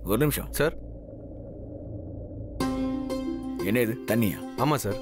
ஒரு நிமிஷம் சார் என்ன இது தண்ணியா ஆமாம் சார்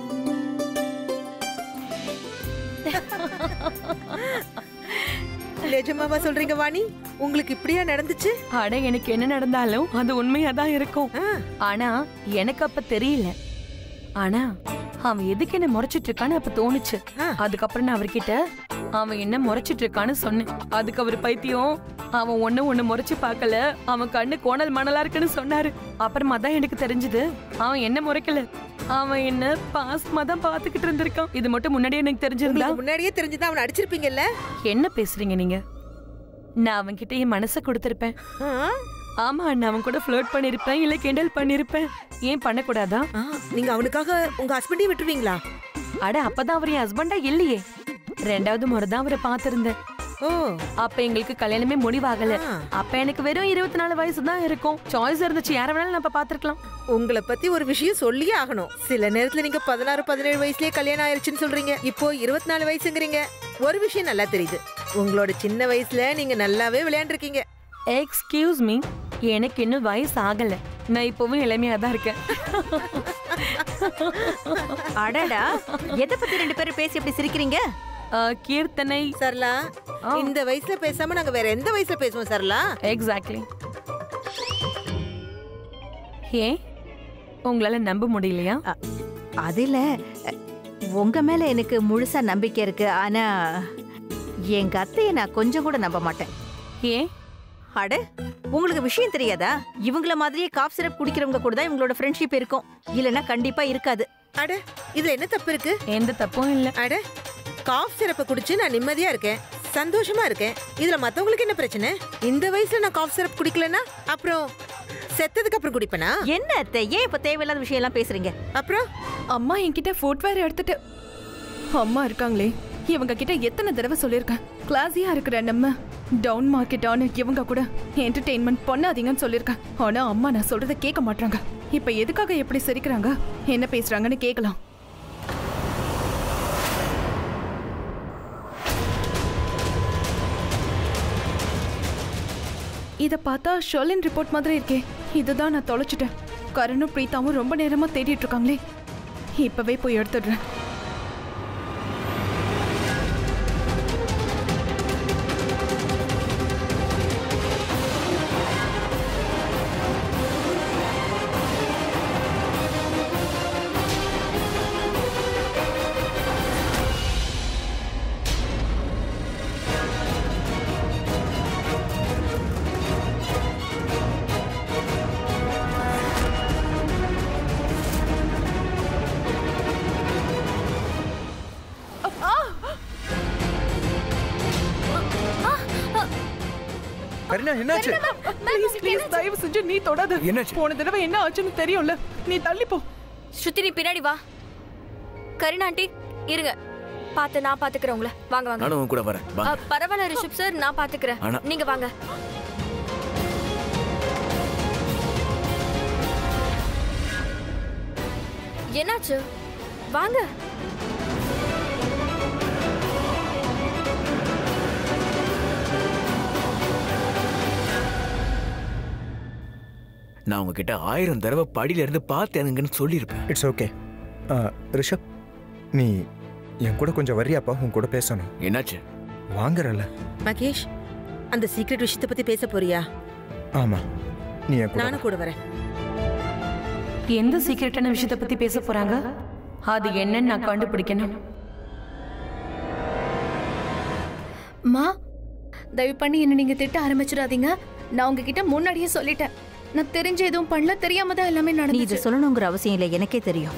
நிஜமாவா சொல்றீங்க வாணி உங்களுக்கு இப்படியா நடந்துச்சு அட எனக்கு என்ன நடந்தாலும் அது உண்மையா தான் இருக்கும் ஆ, ஆனா எனக்கு அப்ப தெரியல ஆனா அவன் எதுக்கு என்ன முறைச்சிட்டு இருக்கான்னு அப்ப தோணுச்சு ஆ. அதுக்கப்புறம் நான் அவர்கிட்ட அவன் என்ன முறைச்சிட்டு இருக்கான்னு சொன்னேன் அதுக்கு அவர் பைத்தியம் அவன் ஒண்ணு ஒண்ணு முறைச்சு பார்க்கல அவன் கண்ணு கோணல் மணலா இருக்குன்னு சொன்னாரு அப்புறமா தான் எனக்கு தெரிஞ்சது அவன் என்ன முறைக்கல அவன் என்ன பாசமா தான் பாத்துக்கிட்டு இருந்திருக்கான் இது மட்டும் முன்னாடியே எனக்கு தெரிஞ்சிருந்தா உங்களுக்கு முன்னாடியே தெரிஞ்சுதான் அவனை அடிச்சிருப்பீங்கல்ல என்ன பேசுறீங்க நீங்க நான் அவன்கிட்ட என் மனசை கொடுத்திருப்பேன் ஆ, ஆமா நான் அவன் கூட ஃப்ளர்ட் பண்ணிருப்பேன் இல்ல கிண்டல் பண்ணிருப்பேன் ஏன் பண்ணக்கூடாதா ஆ, நீங்க அவனுக்காக உங்க ஹஸ்பண்டையும் விட்டுருவீங்களா அட அப்பதான் அவர் என் ஹஸ்பண்டா இல்லையே ரெண்டாவது முறை தான் அவரை பார்த்திருந்தேன் ஓ அப்ப எங்களுக்கு கல்யாணமே முடிவாகல ஆ. அப்ப எனக்கு வெறும் இருபத்தி நாலு வயசு தான் இருக்கும் சாய்ஸ் இருந்துச்சு யார வேணாலும் நம்ம பாத்துருக்கலாம் உங்களை பத்தி ஒரு விஷயம் சொல்லியே ஆகணும் சில நேரத்துல நீங்க பதினாறு பதினேழு வயசுலயே கல்யாணம் ஆயிருச்சுன்னு சொல்றீங்க இப்போ இருபத்தி நாலு வயசுங்கிறீங்க ஒரு விஷயம் நல்லா தெரியுது உங்களோட சின்ன வயசுல நீங்க நல்லாவே விளையாண்டுருக்கீங்க எக்ஸ்கியூஸ் மீ எனக்கு இன்னும் வயசு ஆகல நான் இப்பவும் இளமையா தான் இருக்கேன் அடடா எதை பத்தி ரெண்டு பேரும் பேசி இப்படி சிரிக்கிறீங்க ஆ, கீர்த்தனை சரலா இந்த வயசுல பேசாம நாங்க வேற எந்த வயசுல பேசுவோம் சரலா எக்ஸாக்ட்லி ஏன் உங்களால நம்ப முடியலையா அதுல உங்க மேல எனக்கு முழுசா நம்பிக்கை இருக்கு ஆனா எங்க அத்தையை நான் கொஞ்சம் கூட நம்ப மாட்டேன் ஏன் அட உங்களுக்கு விஷயம் தெரியாதா இவங்கள மாதிரியே காஃப் சிரப் குடிக்கிறவங்க கூட தான் இவங்களோட ஃப்ரெண்ட்ஷிப் இருக்கும் இல்லைன்னா கண்டிப்பா இருக்காது அட இதுல என்ன தப்பு இருக்கு எந்த தப்பும் இல்ல அட காஃப் சிரப்பை குடிச்சு நான் நிம்மதியா இருக்கேன் சந்தோஷமா இருக்கேன் இதுல மத்தவங்களுக்கு என்ன பிரச்சனை இந்த வயசுல நான் காஃப் சிரப் குடிக்கலன்னா அப்புறம் செத்ததுக்கு அப்புறம் குடிப்பேனா என்ன அத்தை ஏன் இப்ப தேவையில்லாத விஷயம் எல்லாம் பேசுறீங்க அப்புறம் அம்மா என்கிட்ட ஃபுட்வேர் எடுத்துட்டு அம்மா இருக்காங்களே இவங்க கிட்ட எத்தனை தடவை சொல்லியிருக்கேன் கிளாஸியா இருக்கிற நம்ம டவுன் மார்க்கெட்டான இவங்க கூட என்டர்டெயின்மெண்ட் பண்ணாதீங்கன்னு சொல்லியிருக்கேன் ஆனா அம்மா நான் சொல்றத கேட்க மாட்டாங்க இப்ப எதுக்காக எப்படி சிரிக்கிறாங்க என்ன பேசுறாங்கன்னு கேட்கலாம் இத பார்த்தா ஷொலின் ரிப்போர்ட் மாதிரி இருக்கே இதுதான் நான் தொலைச்சிட்டேன் கரணும் பிரீத்தாவும் ரொம்ப நேரமா தேடிட்டு இருக்காங்களே இப்பவே போய் எடுத்துடுறேன் கரினா என்னாச்சு ப்ளீஸ் ப்ளீஸ் தயவு செஞ்சு நீ தொடாத என்னாச்சு? போன தடவை என்ன ஆச்சுன்னு தெரியும்ல நீ தள்ளி போ ஸ்ருதி நீ பின்னாடி வா கருணா ஆண்டி இருங்க பார்த்து நான் பாத்துக்கிறேன் உங்களை வாங்க வாங்க நானும் உன் கூட வரேன் வா அ, பரவாயில்ல ரிஷப் சார் நான் பாத்துக்கிறேன் ஆனா- நீங்க வாங்க என்னாச்சு வாங்க நான் உங்ககிட்ட ஆயிரம் தடவை படியில இருந்து பார்த்தேனுங்கன்னு சொல்லியிருப்பேன் இட்ஸ் ஓகே ரிஷப் நீ என் கூட கொஞ்சம் வரியாப்பா உன் கூட பேசணும் என்னாச்சு வாங்குறல மகேஷ் அந்த சீக்ரெட் விஷயத்தை பத்தி பேச போறியா ஆமா நீ என் கூட நானும் கூட வரேன் எந்த சீக்கிரட்டான விஷயத்த பத்தி பேச போறாங்க அது என்னன்னு நான் கண்டுபிடிக்கணும் மா தயவு பண்ணி என்ன நீங்க திட்ட ஆரம்பிச்சிடாதீங்க நான் உங்ககிட்ட முன்னாடியே சொல்லிட்டேன் நான் தெரிஞ்ச எதுவும் பண்ணல தெரியாம தான் எல்லாமே நீ இதை நடந்துச்சு சொல்லணுங்கிற அவசியம் இல்லை எனக்கே தெரியும்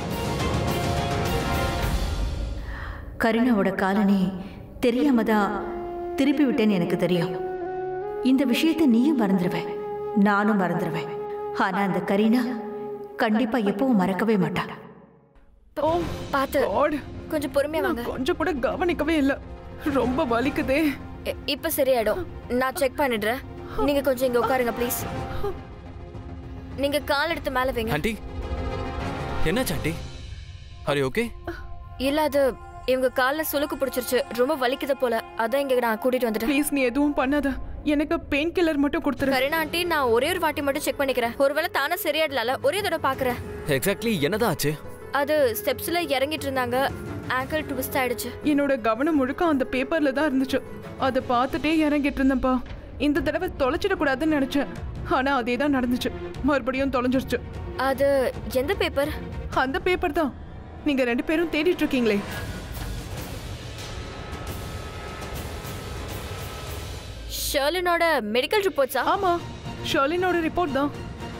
கருணாவோட காலனி தெரியாம தான் திருப்பி விட்டேன்னு எனக்கு தெரியும் இந்த விஷயத்தை நீயும் மறந்துடுவேன் நானும் மறந்துடுவேன் ஆனா அந்த கரீனா கண்டிப்பா எப்பவும் மறக்கவே மாட்டா ஓ பார்த்து காட் கொஞ்சம் பொறுமையா வாங்க கொஞ்சம் கூட கவனிக்கவே இல்ல ரொம்ப வலிக்குதே இ- இப்ப சரியாயிடும் நான் செக் பண்ணிடுறேன் நீங்க கொஞ்சம் இங்க உட்காருங்க ப்ளீஸ் நீங்க கால் எடுத்து மேல வைங்க ஆண்டி என்னாச்சு ஆண்டி ஆர் ஓகே இல்ல அது இவங்க கால்ல சுளுக்கு பிடிச்சிருச்சு ரொம்ப வலிக்குது போல அதான் இங்க நான் கூட்டிட்டு வந்துட்டேன் ப்ளீஸ் நீ எதுவும் பண்ணாத எனக்கு பெயின் கில்லர் மட்டும் கொடுத்துரு கருணா ஆண்டி நான் ஒரே ஒரு வாட்டி மட்டும் செக் பண்ணிக்கிறேன் ஒருவேளை தானே சரியாடல ஒரே தடவை பாக்குறேன் எக்ஸாக்ட்லி என்னதான் ஆச்சு அது ஸ்டெப்ஸ்ல இறங்கிட்டு இருந்தாங்க ஆங்கிள் ட்விஸ்ட் ஆயிடுச்சு என்னோட கவனம் முழுக்க அந்த பேப்பர்ல தான் இருந்துச்சு அதை பார்த்துட்டே இறங்கிட்டு இருந்தேன்ப்பா இந்த தடவை தொலைச்சிடக்கூடாதுன்னு நினைச்சேன் ஆனா அதே தான் நடந்துச்சு மறுபடியும் தொலைஞ்சிருச்சு அது எந்த பேப்பர் அந்த பேப்பர் தான் நீங்க ரெண்டு பேரும் தேடிட்டு இருக்கீங்களே ஷர்லினோட மெடிக்கல் ரிப்போர்ட்ஸா ஆமா ஷர்லினோட ரிப்போர்ட் தான்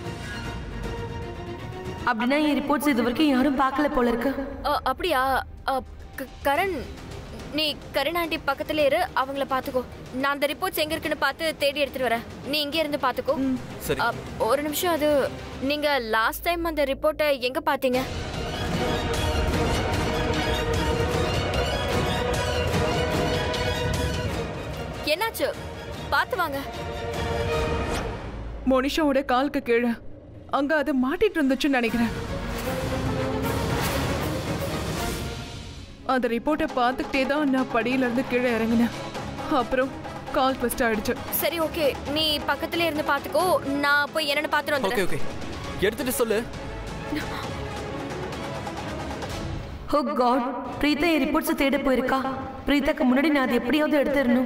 அப்படின்னா என் ரிப்போர்ட்ஸ் இது வரைக்கும் யாரும் பார்க்கல போல இருக்கு அ, அப்படியா அ, க- கரண் நீ கரண் ஆண்டி பக்கத்துல இரு அவங்கள பாத்துக்கோ நான் அந்த ரிப்போர்ட்ஸ் எங்க இருக்குன்னு பார்த்து தேடி எடுத்துட்டு வரேன் நீ இங்கே இருந்து பாத்துக்கோ சரி அ, ஒரு நிமிஷம் அது நீங்க லாஸ்ட் டைம் அந்த ரிப்போர்ட்டை எங்க பாத்தீங்க என்னாச்சு பாத்து வாங்க மோனிஷாவோட காலுக்கு கீழே அங்க அது மாட்டிட்டு இருந்துச்சுன்னு நினைக்கிறேன் அந்த ரிப்போர்ட்டை பார்த்துக்கிட்டே தான் நான் படியில இருந்து கீழே இறங்கினேன் அப்புறம் கால் ட்விஸ்ட் ஆயிடுச்சு சரி ஓகே நீ பக்கத்துல இருந்து பாத்துக்கோ நான் போய் என்னன்னு பாத்துட்டு ஓகே வந்துடுறேன் ஓகே எடுத்துட்டு சொல்லு ஓ காட் பிரீதா என் ரிப்போர்ட்ஸ் தேட போயிருக்கா பிரீதாக்கு முன்னாடி நான் அதை எப்படியாவது எடுத்துடணும்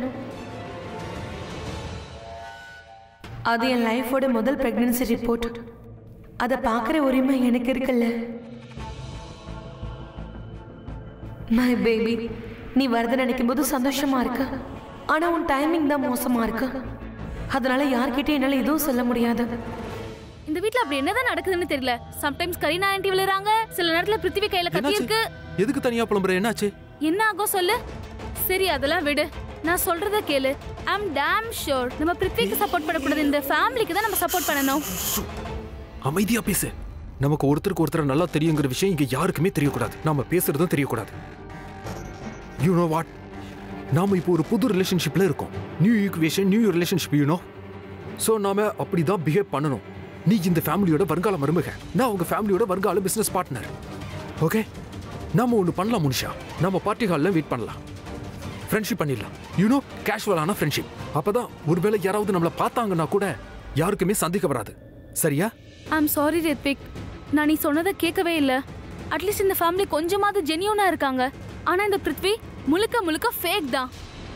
அது என் லைஃபோட முதல் பிரெக்னன்சி ரிப்போர்ட் அதை பார்க்குற உரிமை எனக்கு இருக்குல்ல மை பேபி நீ வரத நினைக்கும் போது சந்தோஷமா இருக்கு ஆனா உன் டைமிங் தான் மோசமா இருக்கு அதனால யார்கிட்டயும் என்னால எதுவும் சொல்ல முடியாது இந்த வீட்ல அப்படி என்னதான் நடக்குதுன்னு தெரியல சம்டைம்ஸ் கரீனா ஆண்டி விழுறாங்க சில நேரத்துல பிருத்திவி கையில கத்தி என்னாச்சு இருக்கு எதுக்கு தனியா புலம்புற என்னாச்சு என்ன ஆகும் சொல்லு சரி அதெல்லாம் விடு நான் சொல்றத கேளு ஐம் டேம் ஷோர் நம்ம பிருத்விக்கு சப்போர்ட் பண்ணக்கூடாது இந்த ஃபேமிலிக்கு தான் நம்ம சப்போர்ட் பண்ணணும் அமைதியா பேசு நமக்கு ஒருத்தருக்கு ஒருத்தர் நல்லா தெரியுங்கிற விஷயம் இங்க யாருக்குமே தெரியக்கூடாது நாம பேசுறதும் தெரியக்கூடாது யூ நோ வாட் நாம இப்போ ஒரு புது ரிலேஷன்ஷிப்ல இருக்கோம் new equation new relationship you know so நாம அப்படிதான் பிஹேவ் பண்ணணும் நீ இந்த ஃபேமிலியோட வருங்கால மருமக நான் உங்க ஃபேமிலியோட வருங்கால பிசினஸ் பார்ட்னர் ஓகே நாம ஒன்று பண்ணலாம் முனிஷா நம்ம பார்ட்டி ஹாலில் வெயிட் பண்ணலாம் ஃப்ரெண்ட்ஷிப் பண்ணிடலாம் யூனோ கேஷுவலான ஃப்ரெண்ட்ஷிப் அப்பதான் ஒருவேளை யாராவது நம்மளை பார்த்தாங்கன்னா கூட யாருக்குமே சந்திக்க வராது சரியா ஐம் சாரி ரித்விக் நான் நீ சொன்னதை கேட்கவே இல்ல அட்லீஸ்ட் இந்த ஃபேமிலி கொஞ்சமாவது ஜெனியூனா இருக்காங்க ஆனா இந்த பிருத்வி முழுக்க முழுக்க ஃபேக் தான்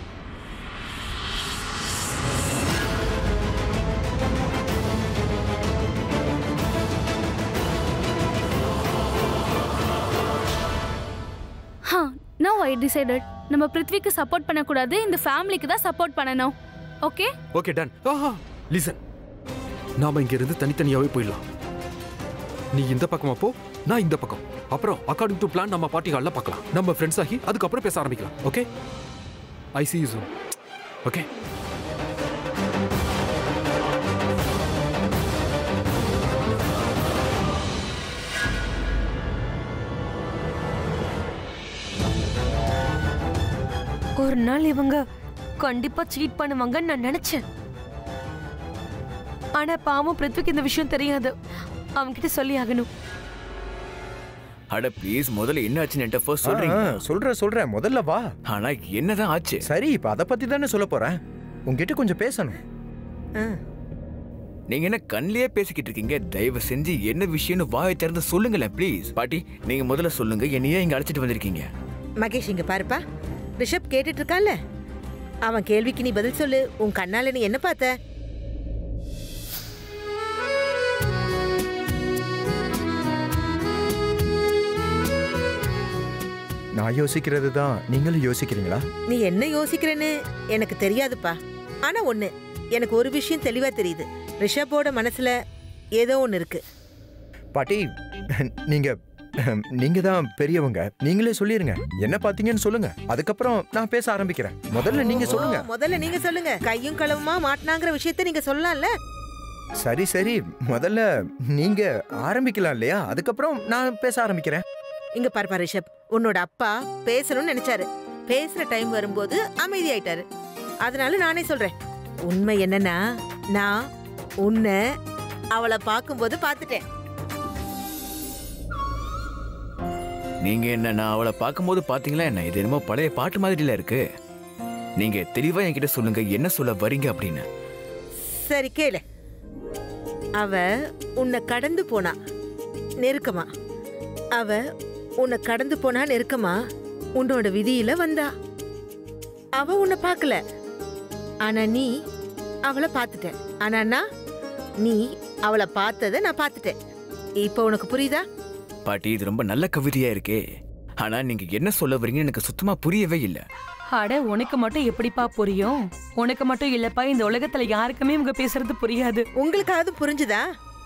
ஹா நோ ஐ டிசைடட் நம்ம பிருத்விக்கு சப்போர்ட் பண்ணக்கூடாது இந்த ஃபேமிலிக்கு தான் சப்போர்ட் பண்ணணும் ஓகே ஓகே டன் ஆஹா லிசன் நாம இங்க இருந்து தனித்தனியாவே போயிடலாம் நீ இந்த பக்கமா போ நான் இந்த பக்கம் அப்புறம் அக்கார்டிங் டு பிளான் நம்ம பார்ட்டி ஹாலில் பார்க்கலாம் நம்ம ஃப்ரெண்ட்ஸ் ஆகி அதுக்கப்புறம் பேச ஆரம்பிக்கலாம் okay I see you soon okay ஒரு நாள் இவங்க கண்டிப்பா சீட் பண்ணுவாங்கன்னு நான் நினைச்சேன் ஆனா பாவம் பிருத்விக்கு இந்த விஷயம் தெரியாது அவன்கிட்ட சொல்லி ஆகணும் அட ப்ளீஸ் முதல்ல என்ன ஆச்சுன்னு என்கிட்ட ஃபர்ஸ்ட் சொல்றீங்க சொல்ற சொல்றேன் முதல்ல வா ஆனா என்னதான் ஆச்சு சரி இப்ப அதை பத்தி தானே சொல்ல போறேன் உங்ககிட்ட கொஞ்சம் பேசணும் ஆ. நீங்க என்ன கண்ணிலேயே பேசிக்கிட்டு இருக்கீங்க தயவு செஞ்சு என்ன விஷயம்னு வாயை திறந்து சொல்லுங்களேன் ப்ளீஸ் பாட்டி நீங்க முதல்ல சொல்லுங்க என்னையே இங்க அழைச்சிட்டு வந்திருக்கீங்க மகேஷ் இங்க பாருப்பா ரிஷப் கேட்டுட்டு இருக்கான்ல அவன் கேள்விக்கு நீ பதில் சொல்லு உன் கண்ணால நீ என்ன பார்த்த நான் யோசிக்கிறது தான் நீங்களும் யோசிக்கிறீங்களா நீ என்ன யோசிக்கிறேன்னு எனக்கு தெரியாதுப்பா ஆனா ஒண்ணு எனக்கு ஒரு விஷயம் தெளிவா தெரியுது ரிஷப்போட மனசுல ஏதோ ஒண்ணு இருக்கு பாட்டி நீங்க நீங்க தான் பெரியவங்க நீங்களே சொல்லிருங்க என்ன பாத்தீங்கன்னு சொல்லுங்க அதுக்கப்புறம் நான் பேச ஆரம்பிக்கிறேன் முதல்ல நீங்க சொல்லுங்க ஓ, முதல்ல நீங்க சொல்லுங்க கையும் களவுமா மாட்டினாங்கிற விஷயத்த நீங்க சொல்லலாம்ல சரி சரி முதல்ல நீங்க ஆரம்பிக்கலாம் இல்லையா அதுக்கப்புறம் நான் பேச ஆரம்பிக்கிறேன் இங்க பாருப்பா ரிஷப் உன்னோட அப்பா பேசணும்னு நினைச்சாரு பேசுற டைம் வரும்போது அமைதியாயிட்டாரு அதனால நானே சொல்றேன் உண்மை என்னன்னா நான் உன்னை அவளை பார்க்கும்போது பார்த்துட்டேன் நீங்க என்ன நான் அவளை பார்க்கும்போது பாத்தீங்களா என்ன இது என்னமோ பழைய பாட்டு மாதிரில இருக்கு நீங்க தெளிவா என்கிட்ட சொல்லுங்க என்ன சொல்ல வரீங்க அப்படின்னு சரி கேளு அவ உன்னை கடந்து போனா நெருக்கமா அவ உன்னை கடந்து போனா நெருக்கமா உன்னோட விதியில வந்தா அவ உன்னை பார்க்கல ஆனா நீ அவளை பார்த்துட்ட ஆனா நான் நீ அவளை பார்த்ததை நான் பார்த்துட்டேன் இப்போ உனக்கு புரியுதா பாட்டி இது ரொம்ப நல்ல கவிதையா இருக்கே ஆனா நீங்க என்ன சொல்ல வரீங்கன்னு எனக்கு சுத்தமா புரியவே இல்ல அட உனக்கு மட்டும் எப்படிப்பா புரியும் உனக்கு மட்டும் இல்லப்பா இந்த உலகத்துல யாருக்குமே இவங்க பேசுறது புரியாது உங்களுக்காவது புரிஞ்சுதா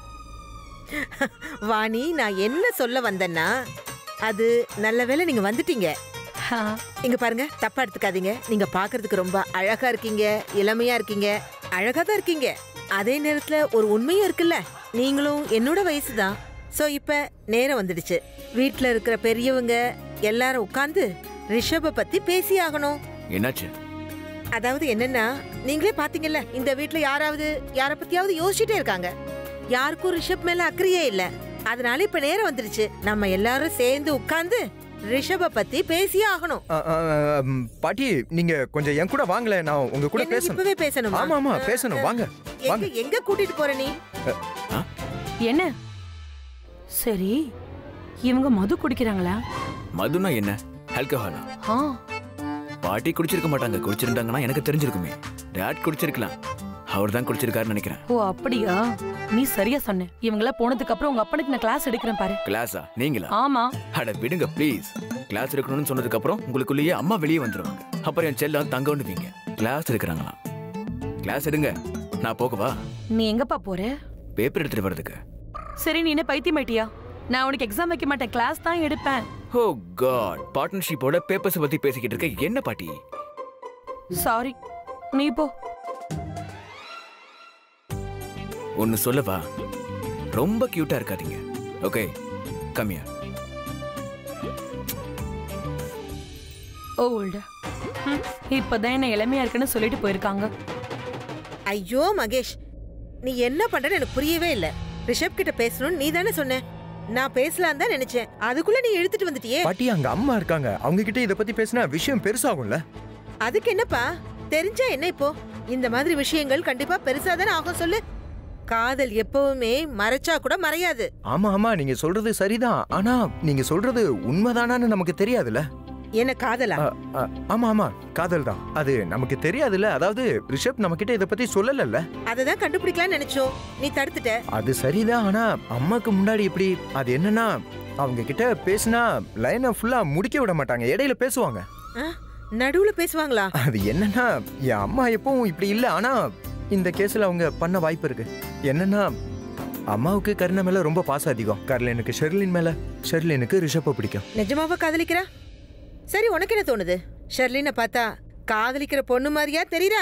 வாணி நான் என்ன சொல்ல வந்தேன்னா அது நல்ல வேளை நீங்க வந்துட்டீங்க ஆ, இங்க பாருங்க தப்பா எடுத்துக்காதீங்க நீங்க பாக்குறதுக்கு ரொம்ப அழகா இருக்கீங்க இளமையா இருக்கீங்க அழகா தான் இருக்கீங்க அதே நேரத்துல ஒரு உண்மையும் இருக்குல்ல நீங்களும் என்னோட வயசுதான் சோ இப்ப நேரம் வந்துடுச்சு வீட்ல இருக்கிற பெரியவங்க எல்லாரும் உட்கார்ந்து ரிஷப பத்தி பேசி ஆகணும் என்னாச்சு அதாவது என்னன்னா நீங்களே பாத்தீங்கல்ல இந்த வீட்ல யாராவது யார பத்தியாவது யோசிச்சுட்டே இருக்காங்க யாருக்கும் ரிஷப் மேல அக்கறையே இல்ல அதனால இப்ப நேரம் வந்துருச்சு நம்ம எல்லாரும் சேர்ந்து உட்கார்ந்து ரிஷப பத்தி பேசியே ஆகணும் அ, அ, ம், பாட்டி நீங்க கொஞ்சம் என் கூட வாங்கல நான் உங்க கூட என்ன பேசணும் இப்பவே பேசணுமா ஆமா ஆமா பேசணும் வாங்க வாங்க எங்க எங்க கூட்டிட்டு போற நீ என்ன சரி இவங்க மது குடிக்கிறாங்களா மதுனா என்ன ஆல்கஹாலா ஆ பாட்டி குடிச்சிருக்க மாட்டாங்க குடிச்சிருந்தாங்கன்னா எனக்கு தெரிஞ்சிருக்குமே டேட் குடிச்சிருக்கலாம் அவர் தான் குடிச்சிருக்காருன்னு நினைக்கிறேன் ஓ அப்படியா நீ சரியா சொன்ன இவங்கெல்லாம் போனதுக்கு அப்புறம் உங்க அப்பனுக்கு நான் கிளாஸ் எடுக்கிறேன் பாரு கிளாஸா நீங்களா ஆமா அட விடுங்க ப்ளீஸ் கிளாஸ் எடுக்கணும்னு சொன்னதுக்கு அப்புறம் உங்களுக்குள்ளேயே அம்மா வெளியே வந்துருவாங்க அப்புறம் என் செல்லம் தங்க ஒண்ணுவீங்க கிளாஸ் எடுக்கிறாங்களாம் கிளாஸ் எடுங்க நான் போகவா நீ எங்கப்பா போற பேப்பர் எடுத்துட்டு வர்றதுக்கு சரி நீ என்ன பைத்தியமாயிட்டியா நான் உனக்கு எக்ஸாம் வைக்க மாட்டேன் கிளாஸ் தான் எடுப்பேன் ஓ காட் பார்ட்னர்ஷிப்போட பேப்பர்ஸ் பத்தி பேசிக்கிட்டு இருக்க என்ன பாட்டி சாரி நீ போ ஒன்னு சொல்லவா ரொம்ப கியூட்டா இருக்காதீங்க ஓகே கம்மியா ஓல்டு இப்பதான் என்ன இளமையா இருக்குன்னு சொல்லிட்டு போயிருக்காங்க ஐயோ மகேஷ் நீ என்ன பண்றன்னு எனக்கு புரியவே இல்ல ரிஷப் கிட்ட பேசணும்னு நீ தானே சொன்ன நான் பேசலாம் தான் நினைச்சேன் அதுக்குள்ள நீ இழுத்துட்டு வந்துட்டியே பாட்டி அங்க அம்மா இருக்காங்க அவங்க கிட்ட இத பத்தி பேசினா விஷயம் பெருசாகும்ல அதுக்கு என்னப்பா தெரிஞ்சா என்ன இப்போ இந்த மாதிரி விஷயங்கள் கண்டிப்பா பெருசா தானே ஆகும் சொல்லு காதல் எப்பவுமே மறைச்சா கூட மறையாது ஆமா ஆமா நீங்க சொல்றது சரிதான் ஆனா நீங்க சொல்றது உண்மைதானான்னு நமக்கு தெரியாதுல்ல என்ன காதலா அ, அ, ஆமா ஆமா காதல் தான் அது நமக்கு தெரியாதுல்ல அதாவது ரிஷப் நம்ம கிட்ட இத பத்தி சொல்லலல்ல அததான் கண்டுபிடிக்கலாம்னு நினைச்சோம் நீ தடுத்துட்ட அது சரிதான் ஆனா அம்மாக்கு முன்னாடி இப்படி அது என்னன்னா அவங்க கிட்ட பேசினா லைனை ஃபுல்லா முடிக்க விட மாட்டாங்க இடையில பேசுவாங்க ஆ, நடுவுல பேசுவாங்களா அது என்னன்னா என் அம்மா எப்பவும் இப்படி இல்ல ஆனா இந்த கேஸ்ல அவங்க பண்ண வாய்ப்பு இருக்கு என்னன்னா அம்மாவுக்கு கருணை மேல ரொம்ப பாசம் அதிகம் கர்லினுக்கு ஷெர்லின் மேல ஷெர்லினுக்கு ரிஷப்பை பிடிக்கும் நிஜமாவா காதலிக்கிறா சரி உனக்கு என்ன தோணுது ஷெர்லினை பார்த்தா காதலிக்கிற பொண்ணு மாதிரியா தெரியுறா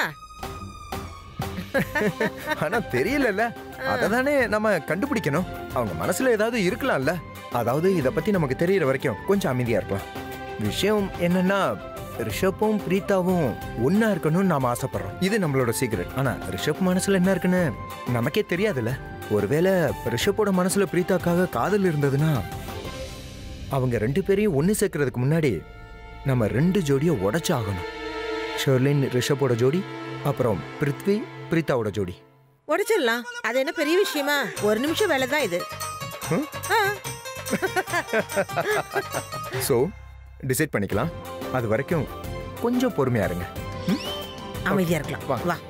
ஆனா தெரியலல்ல அததானே நம்ம கண்டுபிடிக்கணும் அவங்க மனசுல ஏதாவது இருக்கலாம்ல அதாவது இத பத்தி நமக்கு தெரியற வரைக்கும் கொஞ்சம் அமைதியா இருக்கலாம் விஷயம் என்னன்னா ரிஷப்பும் பிரீத்தாவும் ஒன்னா இருக்கணும்னு நாம ஆசைப்படுறோம் இது நம்மளோட சீக்ரெட் ஆனா ரிஷப் மனசுல என்ன இருக்குன்னு நமக்கே தெரியாதுல்ல ஒருவேளை ரிஷப்போட மனசுல பிரீத்தாக்காக காதல் இருந்ததுன்னா அவங்க ரெண்டு பேரையும் ஒன்று சேர்க்கறதுக்கு முன்னாடி நம்ம ரெண்டு ஜோடியை உடைச்சாகணும் ஷெர்லின் ரிஷப்போட ஜோடி அப்புறம் பிருத்வி பிரீத்தாவோட ஜோடி உடைச்சிடலாம் அது என்ன பெரிய விஷயமா ஒரு நிமிஷம் வேலை தான் இது ம்? ஆ, ஸோ டிசைட் பண்ணிக்கலாம் அது வரைக்கும் கொஞ்சம் பொறுமையா இருங்க அமைதியா இருக்கலாம் வா. வா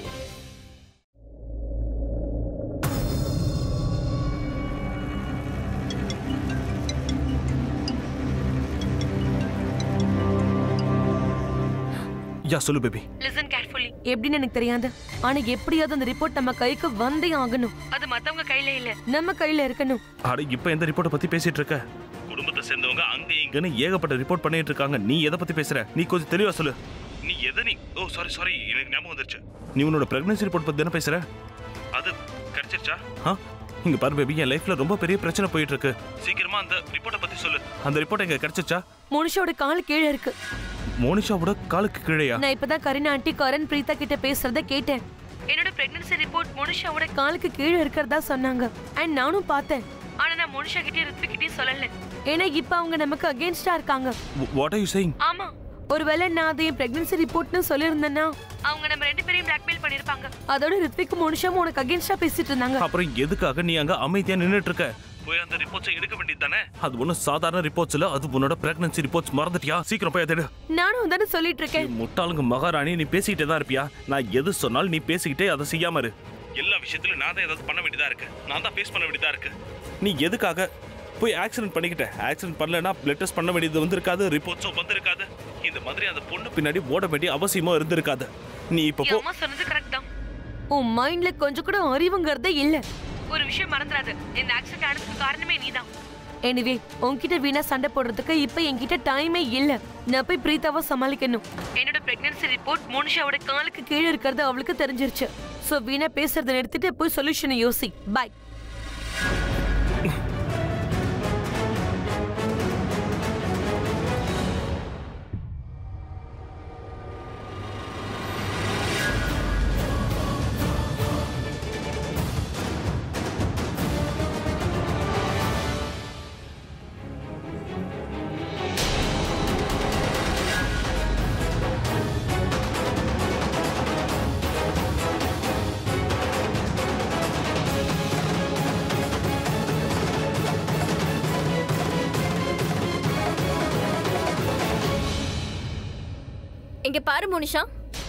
யா சொல்லு பேபி லிசன் கேர்ஃபுல்லி எப்படின்னு எனக்கு தெரியாது ஆனா எப்படியாவது அந்த ரிப்போர்ட் நம்ம கைக்கு வந்தே ஆகணும் அது மத்தவங்க கையில இல்ல நம்ம கையில இருக்கணும் அட இப்ப எந்த ரிப்போர்ட்டை பத்தி பேசிட்டு இருக்க குடும்பத்தை சேர்ந்தவங்க அங்க இங்கன்னு ஏகப்பட்ட ரிப்போர்ட் பண்ணிட்டு இருக்காங்க நீ எதை பத்தி பேசுற நீ கொஞ்சம் தெளிவா சொல்லு நீ எதை நீ ஓ சாரி சாரி எனக்கு ஞாபகம் வந்துருச்சு நீ உன்னோட பிரெக்னன்சி ரிப்போர்ட் பத்தி தானே பேசுற அது கிடைச்சிருச்சா ஆ இங்க பாரு பேபி என் லைஃப்ல ரொம்ப பெரிய பிரச்சனை போயிட்டு இருக்கு சீக்கிரமா அந்த ரிப்போர்ட்டை பத்தி சொல்லு அந்த ரிப்போர்ட் எங்க கிடைச்சிருச்சா மனுஷோட கால் கீழே இருக்கு மோனிஷாவோட காலுக்கு கீழேயா நான் இப்பதான் கரீனா ஆண்டி கரண் பிரீதா கிட்ட பேசுறத கேட்டேன் என்னோட பிரெக்னன்சி ரிப்போர்ட் மனுஷாவோட காலுக்கு கீழே இருக்கிறதா சொன்னாங்க அண்ட் நானும் பார்த்தேன் ஆனா நான் மனுஷா கிட்டே ரித்வி கிட்டே சொல்லல ஏன்னா இப்ப அவங்க நமக்கு அகேன்ஸ்டா இருக்காங்க வாட் ஆர் யூ சேயிங் ஆமா ஒருவேளை நான் அதை பிரெக்னன்சி ரிப்போர்ட்னு சொல்லியிருந்தேன்னா அவங்க நம்ம ரெண்டு பேரையும் பிளாக்மெயில் பண்ணிருப்பாங்க அதோட ரித்விக்கும் மனுஷாவும் உனக்கு அகேன்ஸ்டா பேசிட்டு இருந்தாங்க அப்புறம் எதுக்காக நீ அங்க அமைதியா நின்னுட்டு இருக்க போய் அந்த ரிப்போர்ட்ஸை எடுக்க வேண்டியது தானே அது ஒன்றும் சாதாரண ரிப்போர்ட்ஸ் இல்ல அது உன்னோட பிரெக்னன்சி ரிப்போர்ட்ஸ் மறந்துட்டியா சீக்கிரம் போய் அதை எடு. நானும் தானே சொல்லிட்டு இருக்கேன் நீ முட்டாளுங்க மகாராணி நீ பேசிக்கிட்டே தான் இருப்பியா நான் எது சொன்னாலும் நீ பேசிக்கிட்டே அதை செய்யாம இரு எல்லா விஷயத்திலும் நான் தான் ஏதாவது பண்ண வேண்டியதா இருக்கு நான் தான் ஃபேஸ் பண்ண வேண்டியதா இருக்கு நீ எதுக்காக போய் ஆக்சிடென்ட் பண்ணிக்கிட்ட ஆக்சிடென்ட் பண்ணலன்னா பிளட் டெஸ்ட் பண்ண வேண்டியது வந்திருக்காது ரிப்போர்ட்ஸும் வந்திருக்காது இந்த மாதிரி அந்த பொண்ணு பின்னாடி ஓட வேண்டிய அவசியமும் இருந்திருக்காது நீ இப்போ போ அம்மா சொன்னது கரெக்ட் தான் உன் மைண்ட்ல கொஞ்சம் கூட அறிவுங்கிறதே இல்ல ஒரு விஷயம் மறந்துடாது இந்த ஆக்சிடென்ட் ஆனதுக்கு காரணமே நீதான் எனிவே உன்கிட்ட வீணா சண்டை போடுறதுக்கு இப்ப என்கிட்ட டைமே இல்ல நான் போய் பிரீத்தாவை சமாளிக்கணும் என்னோட பிரெக்னன்சி ரிப்போர்ட் மோனிஷாவோட காலுக்கு கீழே இருக்கிறது அவளுக்கு தெரிஞ்சிருச்சு சோ வீணா பேசுறதை நிறுத்திட்டு போய் சொல்யூஷனை யோசி பாய் இங்க பாரு மோனிஷா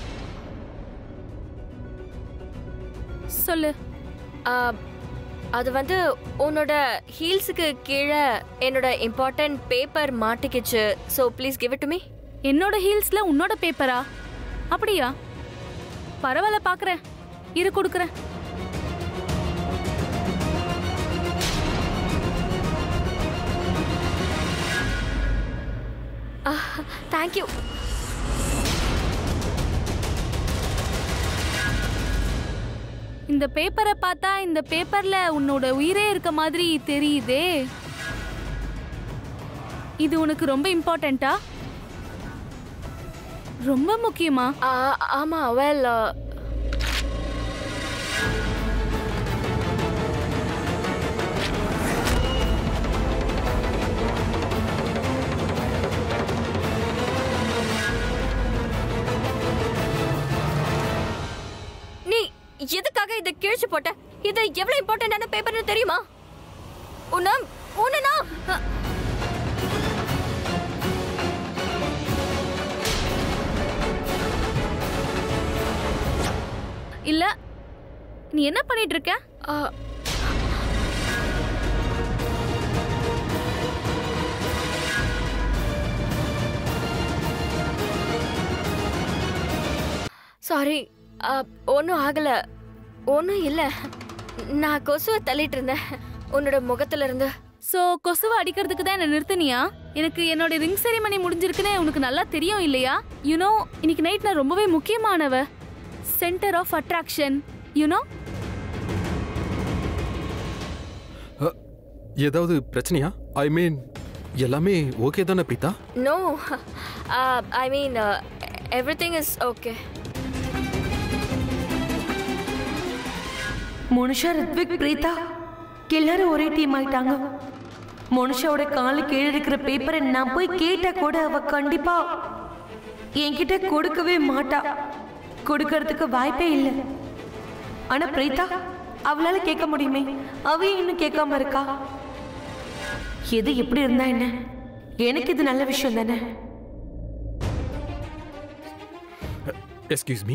சொல்லு ஆ, அது வந்து உன்னோட ஹீல்ஸுக்கு கீழே என்னோட இம்பார்ட்டன்ட் பேப்பர் மாட்டிக்கிச்சு so please give it to me என்னோட ஹீல்ஸ்ல உன்னோட பேப்பரா அப்படியா பரவாயில்ல பாக்குறேன் இரு கொடுக்குறேன் தேங்க்யூ இந்த பேப்பரை பார்த்தா இந்த பேப்பர்ல உன்னோட உயிரே இருக்க மாதிரி தெரியுதே இது உனக்கு ரொம்ப இம்பார்ட்டண்டா ரொம்ப முக்கியமா ஆமா வெல் நீ எதுக்காக இதை கிழிச்சு போட்ட இது எவ்வளவு இம்பார்ட்டன்டான பேப்பர்னு தெரியுமா உன்ன உன்னா இல்ல நீ என்ன பண்ணிட்டு இருக்க சாரி ஒன்றும் ஆகல ஒன்றும் இல்லை நான் கொசுவை தள்ளிட்டு இருந்தேன் உன்னோட முகத்துல இருந்து சோ கொசுவை அடிக்கிறதுக்கு தான் என்ன நிறுத்தினியா எனக்கு என்னோட ரிங் செரிமனி முடிஞ்சிருக்குன்னு உனக்கு நல்லா தெரியும் இல்லையா யூனோ இன்னைக்கு நைட் நான் ரொம்பவே முக்கியமானவ சென்டர் ஆஃப் அட்ராக்ஷன் யூனோ ஏதாவது பிரச்சனையா ஐ மீன் எல்லாமே ஓகே தானே Preetha no I mean everything is okay Manusha Rithvik Preetha எல்லாரும் ஒரே டீம் ஆயிட்டாங்க மனுஷாவோட காலு கீழே இருக்கிற பேப்பரை நான் போய் கேட்டா கூட அவ கண்டிப்பா என்கிட்ட கொடுக்கவே மாட்டா கொடுக்கறதுக்கு வாய்ப்பே இல்லை ஆனா பிரீதா அவளால கேட்க முடியுமே அவ ஏன் இன்னும் கேட்காம இருக்கா எது எப்படி இருந்தா என்ன எனக்கு இது நல்ல விஷயம் தானே எஸ்கியூஸ் மீ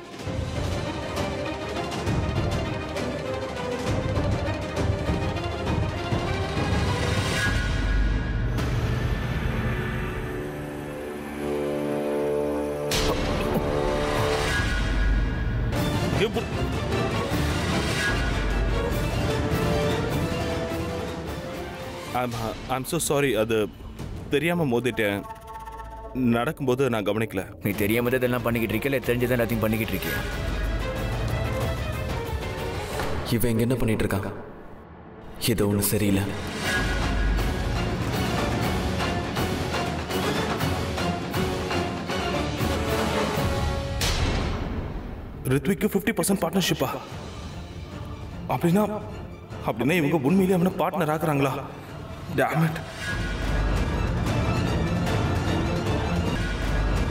எப்படி- I'm ஐம் so சாரி அது தெரியாம மோதிட்டேன் நடக்கும்போது நான் கவனிக்கல நீ தெரியாம தான் இதெல்லாம் பண்ணிக்கிட்டு இருக்கியா இல்லை தெரிஞ்சதான் எல்லாத்தையும் பண்ணிக்கிட்டு இருக்கியா இவன் இங்க என்ன பண்ணிட்டு இருக்கான் ஏதோ ஒன்று சரியில்லை ரித்விக்கு ஃபிஃப்டி பர்சன்ட் பார்ட்னர்ஷிப்பா அப்படின்னா அப்படின்னா இவங்க உண்மையிலேயே அவனை பார்ட்னர் ஆக்குறாங்களா டேமட்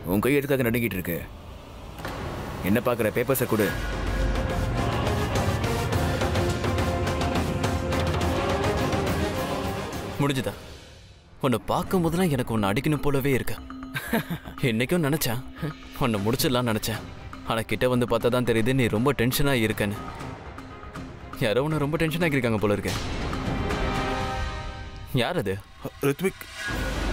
உன் கை எதுக்காக நடுங்கிட்டு இருக்கு என்ன பார்க்குற பேப்பர்ஸை கொடு முடிஞ்சுதா உன்னை பார்க்கும் போதெல்லாம் எனக்கு உன்னை அடிக்கணும் போலவே இருக்கு என்னைக்கும் நினைச்சேன் உன்னை முடிச்சிடலாம் நினைச்சேன் ஆனா கிட்ட வந்து பார்த்தா தான் தெரியுது நீ ரொம்ப டென்ஷனா இருக்கன்னு யாரோ உன்னை ரொம்ப டென்ஷன் ஆகியிருக்காங்க போல இருக்கு யார் அது ரித்விக்